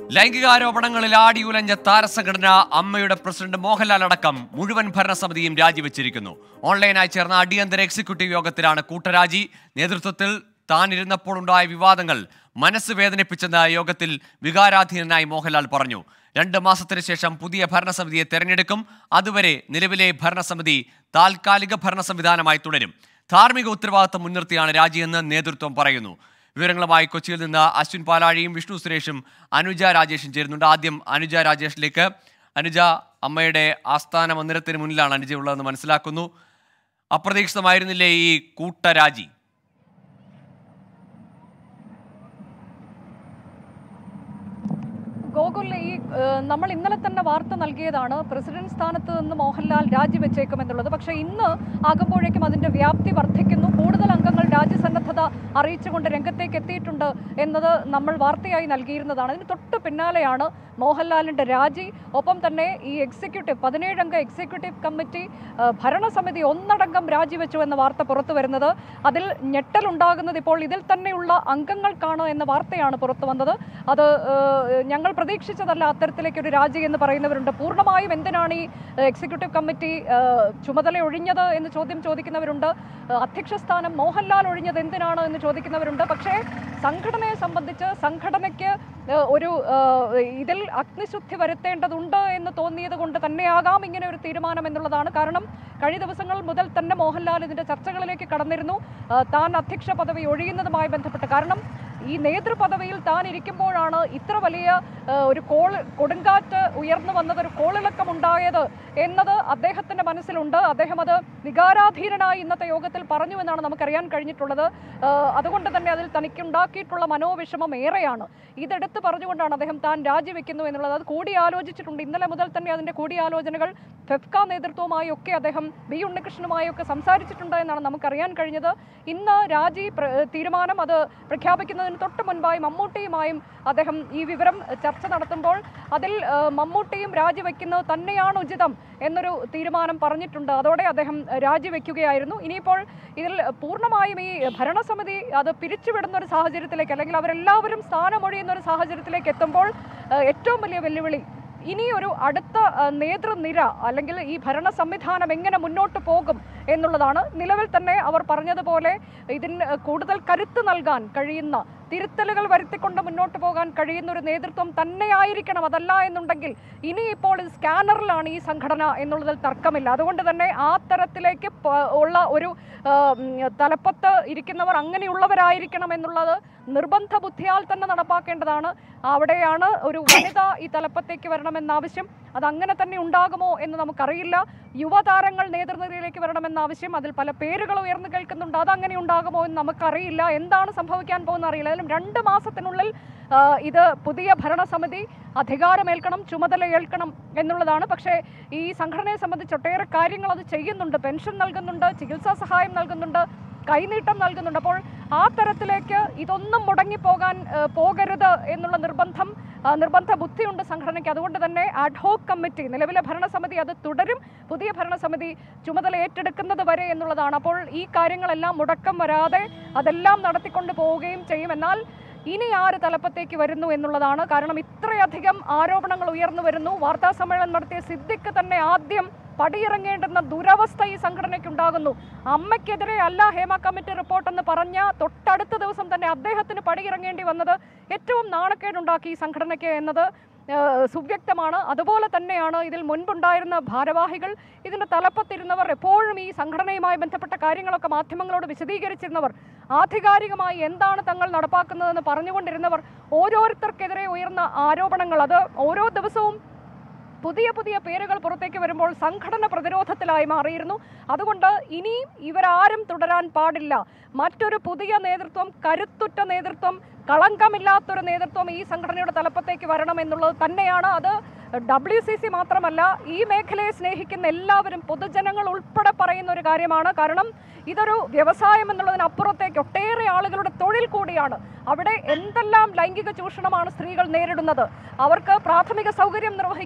ലൈംഗികാരോപണങ്ങളിൽ ആടിയുലഞ്ഞ താരസംഘടന അമ്മയുടെ പ്രസിഡന്റ് മോഹൻലാൽ അടക്കം മുഴുവൻ ഭരണസമിതിയും രാജിവെച്ചിരിക്കുന്നു ഓൺലൈനായി ചേർന്ന അടിയന്തര എക്സിക്യൂട്ടീവ് യോഗത്തിലാണ് കൂട്ടരാജി നേതൃത്വത്തിൽ താൻ ഇരുന്നപ്പോൾ ഉണ്ടായ വിവാദങ്ങൾ മനസ്സ് വേദനിപ്പിച്ചെന്ന യോഗത്തിൽ വികാരാധീനനായി മോഹൻലാൽ പറഞ്ഞു രണ്ട് മാസത്തിന് ശേഷം പുതിയ ഭരണസമിതിയെ തെരഞ്ഞെടുക്കും അതുവരെ നിലവിലെ ഭരണസമിതി താൽക്കാലിക ഭരണ സംവിധാനമായി തുടരും ധാർമ്മിക ഉത്തരവാദിത്തം മുൻനിർത്തിയാണ് രാജിയെന്ന് നേതൃത്വം പറയുന്നു വിവരങ്ങളുമായി കൊച്ചിയിൽ നിന്ന് അശ്വിൻ പാലാഴിയും വിഷ്ണു സുരേഷും അനുജ രാജേഷും ചേരുന്നുണ്ട് ആദ്യം അനുജ രാജേഷിലേക്ക് അനുജ അമ്മയുടെ ആസ്ഥാന മന്ദിരത്തിന് മുന്നിലാണ് അനുജ ഉള്ളതെന്ന് മനസ്സിലാക്കുന്നു അപ്രതീക്ഷിതമായിരുന്നില്ലേ ഈ കൂട്ടരാജി ഗോകുൽ ഈ ഏഹ്, നമ്മൾ ഇന്നലെ തന്നെ വാർത്ത നൽകിയതാണ് പ്രസിഡന്റ് സ്ഥാനത്ത് നിന്ന് മോഹൻലാൽ രാജിവെച്ചേക്കുമെന്നുള്ളത് പക്ഷേ ഇന്ന് ആകുമ്പോഴേക്കും അതിന്റെ വ്യാപ്തി വർദ്ധിക്കുന്നു കൂടുതൽ അംഗങ്ങൾ രാജ്യസന്നദ്ധത അറിയിച്ചുകൊണ്ട് രംഗത്തേക്ക് എത്തിയിട്ടുണ്ട് എന്നത് നമ്മൾ വാർത്തയായി നൽകിയിരുന്നതാണ് അതിന് തൊട്ട് പിന്നാലെയാണ് മോഹൻലാലിന്റെ രാജി ഒപ്പം തന്നെ ഈ എക്സിക്യൂട്ടീവ് പതിനേഴംഗ എക്സിക്യൂട്ടീവ് കമ്മിറ്റി ഏഹ്, ഭരണസമിതി ഒന്നടങ്കം രാജിവെച്ചു എന്ന വാർത്ത പുറത്തു വരുന്നത് അതിൽ ഞെട്ടലുണ്ടാകുന്നത് ഇപ്പോൾ ഇതിൽ തന്നെയുള്ള അംഗങ്ങൾക്കാണ് എന്ന വാർത്തയാണ് പുറത്തു വന്നത് അത് ഏഹ്, ഞങ്ങൾ പ്രതീക്ഷിച്ചതല്ല അത്തരത്തിലേക്ക് ഒരു രാജി എന്ന് പറയുന്നവരുണ്ട് പൂർണ്ണമായും എന്തിനാണ് ഈ എക്സിക്യൂട്ടീവ് കമ്മിറ്റി ഏഹ്, ചുമതല ഒഴിഞ്ഞത് എന്ന് ചോദ്യം ചോദിക്കുന്നവരുണ്ട് ഏഹ്, അധ്യക്ഷ സ്ഥാനം മോഹൻലാൽ ഒഴിഞ്ഞത് എന്തിനാണ് എന്ന് ചോദിക്കുന്നവരുണ്ട് പക്ഷേ സംഘടനയെ സംബന്ധിച്ച് സംഘടനയ്ക്ക് ഏഹ്, ഒരു ഏഹ്, ഇതിൽ അഗ്നിശുദ്ധി വരുത്തേണ്ടതുണ്ട് എന്ന് തോന്നിയത് കൊണ്ട് തന്നെയാകാം ഇങ്ങനെ ഒരു തീരുമാനം എന്നുള്ളതാണ് കാരണം കഴിഞ്ഞ ദിവസങ്ങൾ മുതൽ തന്നെ മോഹൻലാൽ ഇതിന്റെ ചർച്ചകളിലേക്ക് കടന്നിരുന്നു ഏഹ്, താൻ അധ്യക്ഷ പദവി ഒഴിയുന്നതുമായി ബന്ധപ്പെട്ട് കാരണം ഈ നേതൃപദവിയിൽ താൻ ഇരിക്കുമ്പോഴാണ് ഇത്ര വലിയ ഏഹ്, ഒരു കോൾ കൊടുങ്കാറ്റ് ഉയർന്നു വന്നത് ഒരു കോളിളക്കം ഉണ്ടായത് എന്നത് അദ്ദേഹത്തിന്റെ മനസ്സിലുണ്ട് അദ്ദേഹം അത് വികാരാധീനനായി ഇന്നത്തെ യോഗത്തിൽ പറഞ്ഞു എന്നാണ് നമുക്കറിയാൻ കഴിഞ്ഞിട്ടുള്ളത് ഏഹ്, അതുകൊണ്ട് തന്നെ അതിൽ തനിക്കുണ്ടാക്കിയിട്ടുള്ള മനോവിഷമം ഏറെയാണ് ഇതെടുത്ത് പറഞ്ഞുകൊണ്ടാണ് അദ്ദേഹം താൻ രാജിവെക്കുന്നു എന്നുള്ളത് അത് കൂടിയാലോചിച്ചിട്ടുണ്ട് ഇന്നലെ മുതൽ തന്നെ അതിന്റെ കൂടിയാലോചനകൾ ഫെഫ്ക നേതൃത്വവുമായി ഒക്കെ അദ്ദേഹം ബി ഉണ്ണികൃഷ്ണനുമായി ഒക്കെ സംസാരിച്ചിട്ടുണ്ട് എന്നാണ് നമുക്കറിയാൻ കഴിഞ്ഞത് ഇന്ന് രാജി പ്ര- തീരുമാനം അത് പ്രഖ്യാപിക്കുന്നതിന് തൊട്ട് മുൻപായി മമ്മൂട്ടിയുമായും അദ്ദേഹം ഈ വിവരം ചർച്ച നടത്തുമ്പോൾ അതിൽ ഏഹ്, മമ്മൂട്ടിയും രാജിവെക്കുന്നത് തന്നെയാണ് ഉചിതം എന്നൊരു തീരുമാനം പറഞ്ഞിട്ടുണ്ട് അതോടെ അദ്ദേഹം രാജിവെക്കുകയായിരുന്നു ഇനിയിപ്പോൾ ഇതിൽ പൂർണ്ണമായും ഈ ഭരണസമിതി അത് പിരിച്ചുവിടുന്ന ഒരു സാഹചര്യത്തിലേക്ക് അല്ലെങ്കിൽ അവരെല്ലാവരും സ്ഥാനമൊഴിയുന്ന ഒരു സാഹചര്യത്തിലേക്ക് എത്തുമ്പോൾ ഏഹ്, ഏറ്റവും വലിയ വെല്ലുവിളി ഇനി ഒരു അടുത്ത ഏഹ്, നേതൃനിര അല്ലെങ്കിൽ ഈ ഭരണ സംവിധാനം എങ്ങനെ മുന്നോട്ട് പോകും എന്നുള്ളതാണ് നിലവിൽ തന്നെ അവർ പറഞ്ഞതുപോലെ ഇതിന് കൂടുതൽ കരുത്ത് നൽകാൻ കഴിയുന്ന തിരുത്തലുകൾ വരുത്തിക്കൊണ്ട് മുന്നോട്ട് പോകാൻ കഴിയുന്ന ഒരു നേതൃത്വം തന്നെയായിരിക്കണം അതല്ല എന്നുണ്ടെങ്കിൽ ഇനി ഇപ്പോൾ ഇത് സ്കാനറിലാണ് ഈ സംഘടന എന്നുള്ളതിൽ തർക്കമില്ല അതുകൊണ്ട് തന്നെ ആ തരത്തിലേക്ക് പ- ഉള്ള ഒരു ആ, ഉം, തലപ്പത്ത് ഇരിക്കുന്നവർ അങ്ങനെയുള്ളവരായിരിക്കണം എന്നുള്ളത് നിർബന്ധ ബുദ്ധിയാൽ തന്നെ നടപ്പാക്കേണ്ടതാണ് അവിടെയാണ് ഒരു വനിത ഈ തലപ്പത്തേക്ക് വരണമെന്ന ആവശ്യം അത് അങ്ങനെ തന്നെ ഉണ്ടാകുമോ എന്ന് നമുക്കറിയില്ല യുവതാരങ്ങൾ നേതൃനിരയിലേക്ക് വരണമെന്ന ആവശ്യം അതിൽ പല പേരുകൾ ഉയർന്നു കേൾക്കുന്നുണ്ട് അത് അങ്ങനെ ഉണ്ടാകുമോ എന്ന് നമുക്കറിയില്ല എന്താണ് സംഭവിക്കാൻ പോകുന്ന അറിയില്ല അതിലും രണ്ട് മാസത്തിനുള്ളിൽ ആ, ഇത് പുതിയ ഭരണസമിതി അധികാരമേൽക്കണം ചുമതല ഏൽക്കണം എന്നുള്ളതാണ് പക്ഷേ ഈ സംഘടനയെ സംബന്ധിച്ച് ഒട്ടേറെ കാര്യങ്ങൾ അത് ചെയ്യുന്നുണ്ട് പെൻഷൻ നൽകുന്നുണ്ട് ചികിത്സാ സഹായം നൽകുന്നുണ്ട് കൈനീട്ടം നൽകുന്നുണ്ട് അപ്പോൾ ആ തരത്തിലേക്ക് ഇതൊന്നും മുടങ്ങിപ്പോകാൻ ആ, പോകരുത് എന്നുള്ള നിർബന്ധം ആ, നിർബന്ധ ബുദ്ധിയുണ്ട് സംഘടനയ്ക്ക് അതുകൊണ്ട് തന്നെ അഡ്ഹോക് കമ്മിറ്റി നിലവിലെ ഭരണസമിതി അത് തുടരും പുതിയ ഭരണസമിതി ചുമതല ഏറ്റെടുക്കുന്നത് വരെ എന്നുള്ളതാണ് അപ്പോൾ ഈ കാര്യങ്ങളെല്ലാം മുടക്കം വരാതെ അതെല്ലാം നടത്തിക്കൊണ്ട് പോവുകയും ചെയ്യും എന്നാൽ ഇനി ആര് തലപ്പത്തേക്ക് വരുന്നു എന്നുള്ളതാണ് കാരണം ഇത്രയധികം ആരോപണങ്ങൾ ഉയർന്നു വരുന്നു വാർത്താ സമ്മേളനം നടത്തിയ സിദ്ദിഖ് തന്നെ ആദ്യം പടിയിറങ്ങേണ്ടുന്ന ദുരവസ്ഥ ഈ സംഘടനയ്ക്ക് ഉണ്ടാകുന്നു അമ്മയ്ക്കെതിരെ അല്ല ഹേമ കമ്മിറ്റി റിപ്പോർട്ട് എന്ന് പറഞ്ഞ തൊട്ടടുത്ത ദിവസം തന്നെ അദ്ദേഹത്തിന് പടിയിറങ്ങേണ്ടി വന്നത് ഏറ്റവും നാണക്കേടുണ്ടാക്കി ഈ സംഘടനയ്ക്ക് എന്നത് ഏഹ്, സുവ്യക്തമാണ് അതുപോലെ തന്നെയാണ് ഇതിൽ മുൻപുണ്ടായിരുന്ന ഭാരവാഹികൾ ഇതിന്റെ തലപ്പത്തിരുന്നവർ എപ്പോഴും ഈ സംഘടനയുമായി ബന്ധപ്പെട്ട കാര്യങ്ങളൊക്കെ മാധ്യമങ്ങളോട് വിശദീകരിച്ചിരുന്നവർ ആധികാരികമായി എന്താണ് തങ്ങൾ നടപ്പാക്കുന്നതെന്ന് പറഞ്ഞുകൊണ്ടിരുന്നവർ ഓരോരുത്തർക്കെതിരെ ഉയർന്ന ആരോപണങ്ങൾ അത് ഓരോ ദിവസവും പുതിയ പുതിയ പേരുകൾ പുറത്തേക്ക് വരുമ്പോൾ സംഘടന പ്രതിരോധത്തിലായി മാറിയിരുന്നു അതുകൊണ്ട് ഇനിയും ഇവരാരും തുടരാൻ പാടില്ല മറ്റൊരു പുതിയ നേതൃത്വം കരുത്തുറ്റ നേതൃത്വം കളങ്കമില്ലാത്തൊരു നേതൃത്വം ഈ സംഘടനയുടെ തലപ്പത്തേക്ക് വരണം എന്നുള്ളത് തന്നെയാണ് അത് ഡബ്ല്യു സി സി മാത്രമല്ല ഈ മേഖലയെ സ്നേഹിക്കുന്ന എല്ലാവരും പൊതുജനങ്ങൾ ഉൾപ്പെടെ പറയുന്ന ഒരു കാര്യമാണ് കാരണം ഇതൊരു വ്യവസായം എന്നുള്ളതിനപ്പുറത്തേക്ക് ഒട്ടേറെ ആളുകളുടെ തൊഴിൽ കൂടിയാണ് അവിടെ എന്തെല്ലാം ലൈംഗിക ചൂഷണമാണ് സ്ത്രീകൾ നേരിടുന്നത് അവർക്ക് പ്രാഥമിക സൗകര്യം നിർവഹിക്കാൻ വസ്ത്ര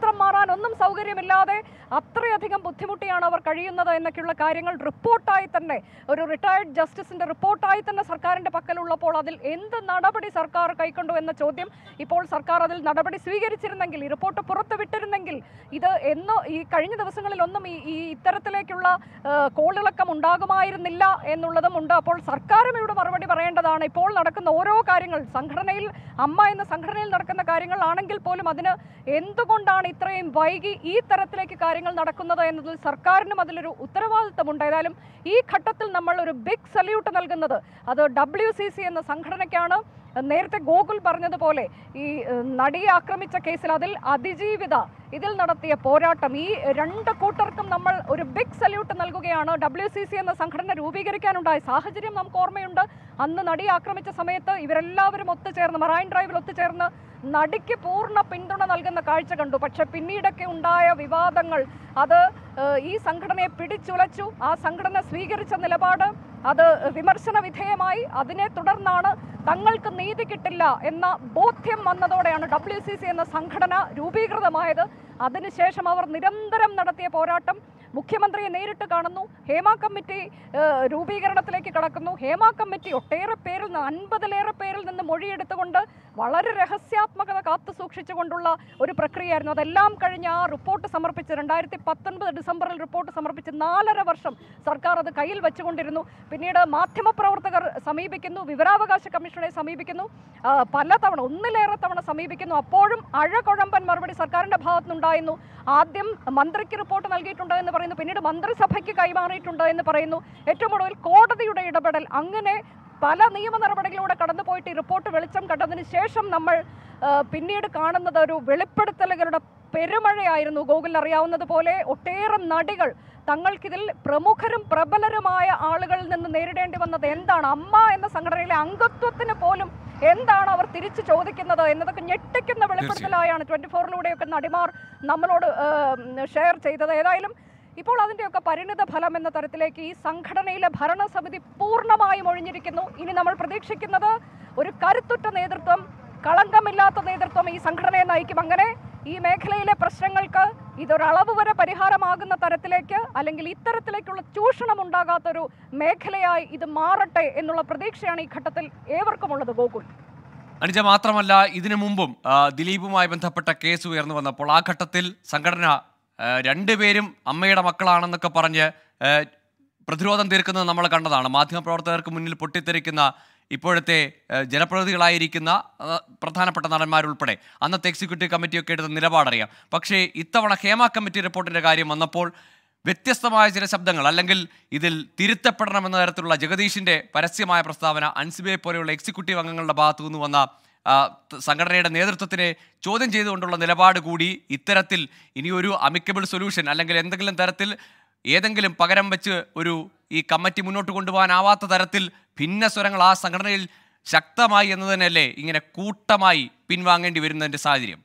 വസ്ത്രം മാറാൻ ഒന്നും സൗകര്യമില്ലാതെ അത്രയധികം ബുദ്ധിമുട്ടിയാണ് അവർ കഴിയുന്നത് എന്നൊക്കെയുള്ള കാര്യങ്ങൾ റിപ്പോർട്ടായി തന്നെ ഒരു റിട്ടയർഡ് ജസ്റ്റിസിന്റെ റിപ്പോർട്ടായി തന്നെ സർക്കാരിന്റെ പക്കലുള്ളപ്പോൾ അതിൽ എന്ത് നടപടി സർക്കാർ കൈക്കൊണ്ടു എന്ന ചോദ്യം ഇപ്പോൾ സർക്കാർ അതിൽ നടപടി സ്വീകരിച്ചിരുന്നെങ്കിൽ ഈ റിപ്പോർട്ട് പുറത്തുവിട്ടിരുന്നെങ്കിൽ ഇത് എന്നോ ഈ കഴിഞ്ഞ ദിവസങ്ങളിലൊന്നും ഈ ഈ ഇത്തരത്തിലേക്കുള്ള ആ, കോളിളക്കം ഉണ്ടാകുമായിരുന്നില്ല എന്നുള്ളതും ഉണ്ട് അപ്പോൾ സർക്കാരും ഇവിടെ മറുപടി പറയേണ്ടതാണ് ഇപ്പോൾ നടക്കുന്ന ഓരോ കാര്യങ്ങൾ സംഘടനയിൽ അമ്മ എന്ന സംഘടനയിൽ നടക്കുന്ന കാര്യങ്ങളാണെങ്കിൽ പോലും അതിന് എന്തുകൊണ്ടാണ് ഇത്രയും വൈകി ഈ തരത്തിലേക്ക് കാര്യങ്ങൾ നടക്കുന്നത് എന്നതിൽ സർക്കാരിനും അതിലൊരു ഉത്തരവാദിത്തമുണ്ട് ഏതായാലും ഈ ഘട്ടത്തിൽ നമ്മൾ ഒരു ബിഗ് സല്യൂട്ട് നൽകുന്നത് അത് ഡബ്ല്യു സി സി എന്ന സംഘടനയ്ക്കാണ് നേരത്തെ ഗോകുൽ പറഞ്ഞതുപോലെ ഈ ഏഹ്, നടിയെ ആക്രമിച്ച കേസിൽ അതിൽ അതിജീവിത ഇതിൽ നടത്തിയ പോരാട്ടം ഈ രണ്ട് കൂട്ടർക്കും നമ്മൾ ഒരു ബിഗ് സല്യൂട്ട് നൽകുകയാണ് ഡബ്ല്യു സി സി എന്ന സംഘടന രൂപീകരിക്കാനുണ്ടായ സാഹചര്യം നമുക്ക് ഓർമ്മയുണ്ട് അന്ന് നടിയെ ആക്രമിച്ച സമയത്ത് ഇവരെല്ലാവരും ഒത്തുചേർന്ന് മറൈൻ ഡ്രൈവിൽ ഒത്തുചേർന്ന് നടിക്ക് പൂർണ്ണ പിന്തുണ നൽകുന്ന കാഴ്ച കണ്ടു പക്ഷെ പിന്നീടൊക്കെ ഉണ്ടായ വിവാദങ്ങൾ അത് ഏഹ്, ഈ സംഘടനയെ പിടിച്ചുലച്ചു ആ സംഘടന സ്വീകരിച്ച നിലപാട് അത് വിമർശന വിധേയമായി അതിനെ തുടർന്നാണ് തങ്ങൾക്ക് നീതി കിട്ടില്ല എന്ന ബോധ്യം വന്നതോടെയാണ് ഡബ്ല്യു സി സി എന്ന സംഘടന രൂപീകൃതമായത് അതിനുശേഷം അവർ നിരന്തരം നടത്തിയ പോരാട്ടം മുഖ്യമന്ത്രിയെ നേരിട്ട് കാണുന്നു ഹേമ കമ്മിറ്റി ഏഹ്, രൂപീകരണത്തിലേക്ക് കടക്കുന്നു ഹേമ കമ്മിറ്റി ഒട്ടേറെ പേരിൽ നിന്ന് അൻപതിലേറെ പേരിൽ നിന്ന് മൊഴിയെടുത്തുകൊണ്ട് വളരെ രഹസ്യാത്മകത കാത്തു സൂക്ഷിച്ചുകൊണ്ടുള്ള ഒരു പ്രക്രിയയായിരുന്നു അതെല്ലാം കഴിഞ്ഞ് ആ റിപ്പോർട്ട് സമർപ്പിച്ച് രണ്ടായിരത്തി പത്തൊൻപത് ഡിസംബറിൽ റിപ്പോർട്ട് സമർപ്പിച്ച് നാലര വർഷം സർക്കാർ അത് കയ്യിൽ വെച്ചുകൊണ്ടിരുന്നു പിന്നീട് മാധ്യമപ്രവർത്തകർ സമീപിക്കുന്നു വിവരാവകാശ കമ്മീഷനെ സമീപിക്കുന്നു ആ, പലതവണ ഒന്നിലേറെ തവണ സമീപിക്കുന്നു അപ്പോഴും അഴകുഴമ്പൻ മറുപടി സർക്കാരിന്റെ ഭാഗത്തുനിന്നുണ്ടായിരുന്നു ആദ്യം മന്ത്രിക്ക് റിപ്പോർട്ട് നൽകിയിട്ടുണ്ട് എന്ന് പറയുന്നു പിന്നീട് മന്ത്രിസഭയ്ക്ക് കൈമാറിയിട്ടുണ്ട് എന്ന് പറയുന്നു ഏറ്റവും ഒടുവിൽ കോടതിയുടെ ഇടപെടൽ അങ്ങനെ പല നിയമ നടപടികളിലൂടെ കടന്നുപോയിട്ട് ഈ റിപ്പോർട്ട് വെളിച്ചം കണ്ടതിന് ശേഷം നമ്മൾ ആ, പിന്നീട് കാണുന്നത് ഒരു വെളിപ്പെടുത്തലുകളുടെ പെരുമഴയായിരുന്നു ഗൂഗിൾ അറിയാവുന്നത് പോലെ ഒട്ടേറെ നടികൾ തങ്ങൾക്കിതിൽ പ്രമുഖരും പ്രബലരുമായ ആളുകളിൽ നിന്ന് നേരിടേണ്ടി വന്നത് എന്താണ് അമ്മ എന്ന സംഘടനയിലെ അംഗത്വത്തിന് പോലും എന്താണ് അവർ തിരിച്ചു ചോദിക്കുന്നത് എന്നതൊക്കെ ഞെട്ടിക്കുന്ന വെളിപ്പെടുത്തലായാണ് ട്വന്റി ഫോറിലൂടെയൊക്കെ നടിമാർ നമ്മളോട് ഷെയർ ചെയ്തത് ഏതായാലും ഇപ്പോൾ അതിൻ്റെയൊക്കെ പരിണിത ഫലം എന്ന തരത്തിലേക്ക് ഈ സംഘടനയിലെ ഭരണസമിതി പൂർണ്ണമായും ഒഴിഞ്ഞിരിക്കുന്നു ഇനി നമ്മൾ പ്രതീക്ഷിക്കുന്നത് ഒരു കരുത്തുറ്റ നേതൃത്വം കളങ്കമില്ലാത്ത നേതൃത്വം ഈ സംഘടനയെ നയിക്കും അങ്ങനെ ഈ മേഖലയിലെ പ്രശ്നങ്ങൾക്ക് ഇതൊരളവ് വരെ പരിഹാരമാകുന്ന തരത്തിലേക്ക് അല്ലെങ്കിൽ ഇത്തരത്തിലേക്കുള്ള ചൂഷണം ഉണ്ടാകാത്തൊരു മേഖലയായി ഇത് മാറട്ടെ എന്നുള്ള പ്രതീക്ഷയാണ് ഈ ഘട്ടത്തിൽ ഏവർക്കുമുള്ളത് ഗോകുൽ അനുജ മാത്രമല്ല ഇതിനു മുമ്പും ആ, ദിലീപുമായി ബന്ധപ്പെട്ട കേസ് ഉയർന്നു വന്നപ്പോൾ ആ ഘട്ടത്തിൽ സംഘടന ആ, രണ്ടുപേരും അമ്മയുടെ മക്കളാണെന്നൊക്കെ പറഞ്ഞ് ആ, പ്രതിരോധം തീർക്കുന്നത് നമ്മൾ കണ്ടതാണ് മാധ്യമപ്രവർത്തകർക്ക് മുന്നിൽ പൊട്ടിത്തെറിക്കുന്ന ഇപ്പോഴത്തെ ആ, ജനപ്രതിനിധികളായിരിക്കുന്ന ആ, പ്രധാനപ്പെട്ട നടന്മാരുൾപ്പെടെ അന്നത്തെ എക്സിക്യൂട്ടീവ് കമ്മിറ്റിയൊക്കെ എടുത്ത നിലപാടറിയാം പക്ഷേ ഇത്തവണ ഹേമ കമ്മിറ്റി റിപ്പോർട്ടിൻ്റെ കാര്യം വന്നപ്പോൾ വ്യത്യസ്തമായ ചില ശബ്ദങ്ങൾ അല്ലെങ്കിൽ ഇതിൽ തിരുത്തപ്പെടണമെന്ന തരത്തിലുള്ള ജഗദീഷിന്റെ പരസ്യമായ പ്രസ്താവന അൻസിബയെ പോലെയുള്ള എക്സിക്യൂട്ടീവ് അംഗങ്ങളുടെ ഭാഗത്തു നിന്ന് വന്ന ആ, ത- സംഘടനയുടെ നേതൃത്വത്തിനെ ചോദ്യം ചെയ്തുകൊണ്ടുള്ള നിലപാട് കൂടി ഇത്തരത്തിൽ ഇനിയൊരു അമിക്കബിൾ സൊല്യൂഷൻ അല്ലെങ്കിൽ എന്തെങ്കിലും തരത്തിൽ ഏതെങ്കിലും പകരം വെച്ച് ഒരു ഈ കമ്മിറ്റി മുന്നോട്ട് കൊണ്ടുപോകാനാവാത്ത തരത്തിൽ ഭിന്ന സ്വരങ്ങൾ ആ സംഘടനയിൽ ശക്തമായി എന്ന് തന്നെയല്ലേ ഇങ്ങനെ കൂട്ടമായി പിൻവാങ്ങേണ്ടി വരുന്നതിന്റെ സാഹചര്യം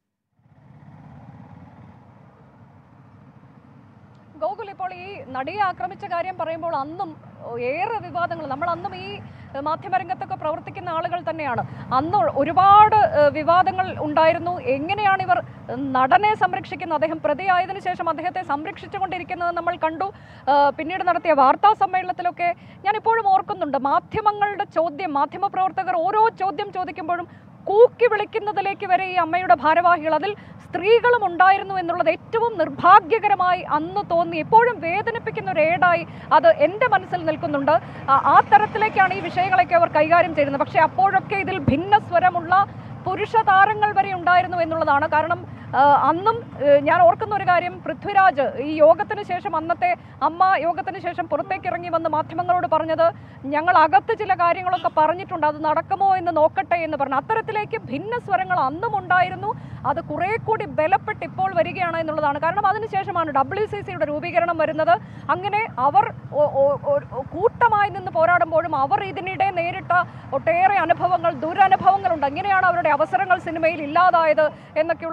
ഗോകുൽ ഇപ്പോൾ ഈ നടിയെ ആക്രമിച്ച കാര്യം പറയുമ്പോൾ അന്നും ഏറെ വിവാദങ്ങൾ നമ്മൾ അന്നും ഈ ഏഹ്, മാധ്യമരംഗത്തൊക്കെ പ്രവർത്തിക്കുന്ന ആളുകൾ തന്നെയാണ് അന്ന് ഒരുപാട് ഏഹ്, വിവാദങ്ങൾ ഉണ്ടായിരുന്നു എങ്ങനെയാണ് ഇവർ ഏഹ്, നടനെ സംരക്ഷിക്കുന്നത് അദ്ദേഹം പ്രതിയായതിനു ശേഷം അദ്ദേഹത്തെ സംരക്ഷിച്ചുകൊണ്ടിരിക്കുന്നത് നമ്മൾ കണ്ടു ഏഹ്, പിന്നീട് നടത്തിയ വാർത്താ സമ്മേളനത്തിലൊക്കെ ഞാൻ ഇപ്പോഴും ഓർക്കുന്നുണ്ട് മാധ്യമങ്ങളുടെ ചോദ്യം മാധ്യമപ്രവർത്തകർ ഓരോ ചോദ്യം ചോദിക്കുമ്പോഴും കൂക്കി വിളിക്കുന്നതിലേക്ക് വരെ ഈ അമ്മയുടെ ഭാരവാഹികൾ അതിൽ സ്ത്രീകളും ഉണ്ടായിരുന്നു എന്നുള്ളത് ഏറ്റവും നിർഭാഗ്യകരമായി അന്ന് തോന്നി എപ്പോഴും വേദനിപ്പിക്കുന്ന ഒരു ഏടായി അത് എൻ്റെ മനസ്സിൽ നിൽക്കുന്നുണ്ട് ആ- ആ തരത്തിലേക്കാണ് ഈ വിഷയങ്ങളൊക്കെ അവർ കൈകാര്യം ചെയ്യുന്നത് പക്ഷേ അപ്പോഴൊക്കെ ഇതിൽ ഭിന്ന സ്വരമുള്ള പുരുഷ താരങ്ങൾ വരെ ഉണ്ടായിരുന്നു എന്നുള്ളതാണ് കാരണം ആ, അന്നും ഏ, ഞാൻ ഓർക്കുന്ന ഒരു കാര്യം പൃഥ്വിരാജ് ഈ യോഗത്തിന് ശേഷം അന്നത്തെ അമ്മ യോഗത്തിന് ശേഷം പുറത്തേക്ക് ഇറങ്ങി വന്ന് മാധ്യമങ്ങളോട് പറഞ്ഞത് ഞങ്ങൾ അകത്ത് ചില കാര്യങ്ങളൊക്കെ പറഞ്ഞിട്ടുണ്ട് അത് നടക്കുമോ എന്ന് നോക്കട്ടെ എന്ന് പറഞ്ഞു അത്തരത്തിലേക്ക് ഭിന്ന സ്വരങ്ങൾ അന്നും ഉണ്ടായിരുന്നു അത് കുറെ കൂടി ബലപ്പെട്ട് ഇപ്പോൾ വരികയാണ് എന്നുള്ളതാണ് കാരണം അതിനുശേഷമാണ് ഡബ്ല്യു സി സിയുടെ രൂപീകരണം വരുന്നത് അങ്ങനെ അവർ ഒ- ഒ- ഒ- കൂട്ടമായി നിന്ന് പോരാടുമ്പോഴും അവർ ഇതിനിടെ നേരിട്ട ഒട്ടേറെ അനുഭവങ്ങൾ ദുരനുഭവങ്ങളുണ്ട് എങ്ങനെയാണ് അവരുടെ അവസരങ്ങൾ സിനിമയിൽ ഇല്ലാതായത് എന്നൊക്കെയുള്ളത് നമുക്കറിയാം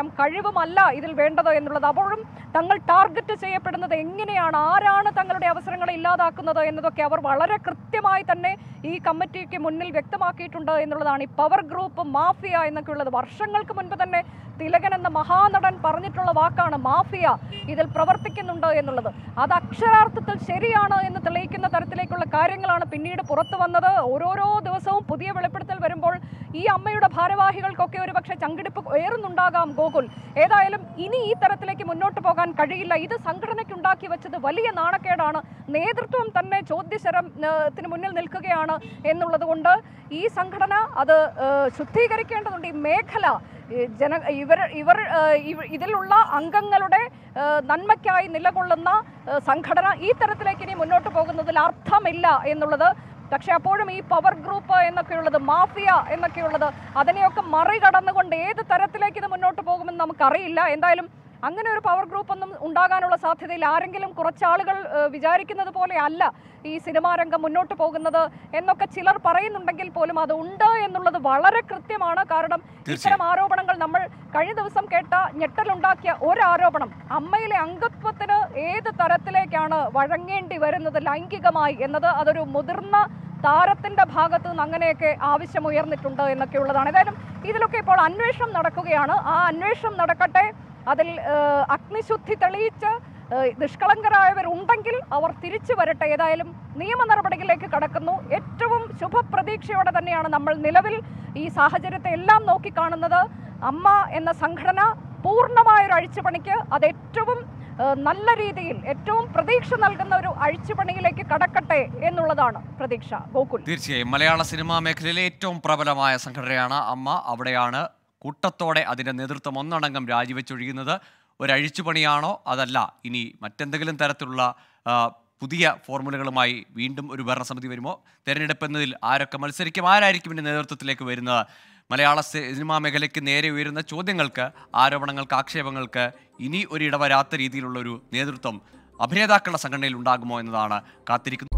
സമയം കഴിവുമല്ല ഇതിൽ വേണ്ടത് എന്നുള്ളത് അപ്പോഴും തങ്ങൾ ടാർഗറ്റ് ചെയ്യപ്പെടുന്നത് എങ്ങനെയാണ് ആരാണ് തങ്ങളുടെ അവസരങ്ങളെ ഇല്ലാതാക്കുന്നത് എന്നതൊക്കെ അവർ വളരെ കൃത്യമായി തന്നെ ഈ കമ്മിറ്റിക്ക് മുന്നിൽ വ്യക്തമാക്കിയിട്ടുണ്ട് എന്നുള്ളതാണ് ഈ പവർ ഗ്രൂപ്പ് മാഫിയ എന്നൊക്കെ ഉള്ളത് വർഷങ്ങൾക്ക് മുൻപ് തന്നെ തിലകൻ എന്ന മഹാനടൻ പറഞ്ഞിട്ടുള്ള വാക്കാണ് മാഫിയ ഇതിൽ പ്രവർത്തിക്കുന്നുണ്ട് എന്നുള്ളത് അത് അക്ഷരാർത്ഥത്തിൽ ശരിയാണ് എന്ന് തെളിയിക്കുന്ന തരത്തിലേക്കുള്ള കാര്യങ്ങളാണ് പിന്നീട് പുറത്തു വന്നത് ഓരോരോ ദിവസവും പുതിയ വെളിപ്പെടുത്തൽ വരുമ്പോൾ ഈ അമ്മയുടെ ഭാരവാഹികൾക്കൊക്കെ ഒരു പക്ഷേ ചങ്കിടിപ്പ് ഏറുന്നുണ്ടാകാം ഗോകുൽ ഏതായാലും ഇനി ഈ തരത്തിലേക്ക് മുന്നോട്ട് പോകാൻ കഴിയില്ല ഇത് സംഘടനയ്ക്ക് ഉണ്ടാക്കി വെച്ചത് വലിയ നാണക്കേടാണ് നേതൃത്വം തന്നെ ചോദ്യശരത്തിന് മുന്നിൽ നിൽക്കുകയാണ് എന്നുള്ളത് കൊണ്ട് ഈ സംഘടന അത് ഏഹ്, ശുദ്ധീകരിക്കേണ്ടതുണ്ട് ഈ മേഖല ഈ ജന ഇവർ ഇവർ ഏഹ്, ഇവ- ഇതിലുള്ള അംഗങ്ങളുടെ ഏഹ്, നന്മയ്ക്കായി നിലകൊള്ളുന്ന ഏഹ്, സംഘടന ഈ തരത്തിലേക്ക് ഇനി മുന്നോട്ട് പോകുന്നതിൽ അർത്ഥമില്ല എന്നുള്ളത് പക്ഷെ അപ്പോഴും ഈ പവർ ഗ്രൂപ്പ് എന്നൊക്കെയുള്ളത് മാഫിയ എന്നൊക്കെയുള്ളത് അതിനെയൊക്കെ മറികടന്നുകൊണ്ട് ഏത് തരത്തിലേക്ക് ഇത് മുന്നോട്ട് പോകുമെന്ന് നമുക്കറിയില്ല എന്തായാലും അങ്ങനെ ഒരു പവർ ഗ്രൂപ്പ് ഒന്നും ഉണ്ടാകാനുള്ള സാധ്യതയിൽ ആരെങ്കിലും കുറച്ചാളുകൾ ഏഹ്, വിചാരിക്കുന്നത് പോലെ അല്ല ഈ സിനിമാ രംഗം മുന്നോട്ട് പോകുന്നത് എന്നൊക്കെ ചിലർ പറയുന്നുണ്ടെങ്കിൽ പോലും അത് ഉണ്ട് എന്നുള്ളത് വളരെ കൃത്യമാണ് കാരണം ഇത്തരം ആരോപണങ്ങൾ നമ്മൾ കഴിഞ്ഞ ദിവസം കേട്ട ഞെട്ടലുണ്ടാക്കിയ ഒരു ആരോപണം അമ്മയിലെ അംഗത്വത്തിന് ഏത് തരത്തിലേക്കാണ് വഴങ്ങേണ്ടി വരുന്നത് ലൈംഗികമായി എന്നത് അതൊരു മുതിർന്ന താരത്തിന്റെ ഭാഗത്ത് നിന്ന് അങ്ങനെയൊക്കെ ആവശ്യമുയർന്നിട്ടുണ്ട് എന്നൊക്കെ ഉള്ളതാണ് ഏതായാലും ഇതിലൊക്കെ ഇപ്പോൾ അന്വേഷണം നടക്കുകയാണ് ആ അന്വേഷണം നടക്കട്ടെ അതിൽ ഏഹ്, അഗ്നിശുദ്ധി തെളിയിച്ച് ഏഹ്, നിഷ്കളങ്കരായവരുണ്ടെങ്കിൽ അവർ തിരിച്ചു വരട്ടെ ഏതായാലും നിയമ നടപടികളിലേക്ക് കടക്കുന്നു ഏറ്റവും ശുഭപ്രതീക്ഷയോടെ തന്നെയാണ് നമ്മൾ നിലവിൽ ഈ സാഹചര്യത്തെ എല്ലാം നോക്കിക്കാണുന്നത് അമ്മ എന്ന സംഘടന പൂർണ്ണമായൊരു അഴിച്ചുപണിക്ക് അത് ഏറ്റവും ഏഹ്, നല്ല രീതിയിൽ ഏറ്റവും പ്രതീക്ഷ നൽകുന്ന ഒരു അഴിച്ചുപണിയിലേക്ക് കടക്കട്ടെ എന്നുള്ളതാണ് പ്രതീക്ഷ ഗോകുൽ തീർച്ചയായും മലയാള സിനിമാ മേഖലയിലെ ഏറ്റവും പ്രബലമായ സംഘടനയാണ് അമ്മ അവിടെയാണ് കൂട്ടത്തോടെ അതിൻ്റെ നേതൃത്വം ഒന്നടങ്കം രാജിവെച്ചൊഴിയുന്നത് ഒരു അഴിച്ചുപണിയാണോ അതല്ല ഇനി മറ്റെന്തെങ്കിലും തരത്തിലുള്ള ആ, പുതിയ ഫോർമുലകളുമായി വീണ്ടും ഒരു ഭരണസമിതി വരുമോ തെരഞ്ഞെടുപ്പ് എന്നതിൽ ആരൊക്കെ മത്സരിക്കും ആരായിരിക്കും ഇതിൻ്റെ നേതൃത്വത്തിലേക്ക് വരുന്നത് മലയാള സിനിമാ മേഖലയ്ക്ക് നേരെ ഉയരുന്ന ചോദ്യങ്ങൾക്ക് ആരോപണങ്ങൾക്ക് ആക്ഷേപങ്ങൾക്ക് ഇനി ഒരു ഇടവരാത്ത രീതിയിലുള്ള ഒരു നേതൃത്വം അഭിനേതാക്കളുടെ സംഘടനയിൽ ഉണ്ടാകുമോ എന്നതാണ് കാത്തിരിക്കുന്നത്